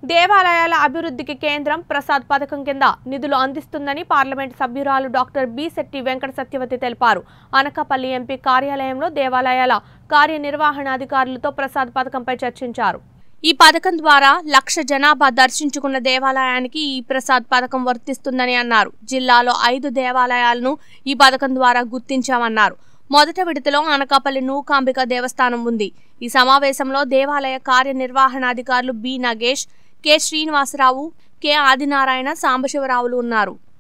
దేవాలయాల అభివృద్ధికి కేంద్రం ప్రసాద్ పథకం కింద నిధులు అందిస్తుందని పార్లమెంట్ సభ్యురాలు డాక్టర్ బి శెట్టి వెంకట సత్యవతి తెలిపారు అనకాపల్లి ఎంపీ కార్యాలయంలో దేవాలయాల కార్యనిర్వహణాధికారులతో ప్రసాద్ పథకంపై చర్చించారు ఈ పథకం ద్వారా లక్ష జనాభా దర్శించుకున్న దేవాలయానికి ఈ ప్రసాద్ పథకం వర్తిస్తుందని అన్నారు జిల్లాలో ఐదు దేవాలయాలను ఈ పథకం ద్వారా గుర్తించామన్నారు మొదట విడతలో అనకాపల్లి నూకాంబిక దేవస్థానం ఉంది ఈ సమావేశంలో దేవాలయ కార్యనిర్వహణాధికారులు B Nagesh K Srinivasarao K Adinarayana సాంబశివరావులు ఉన్నారు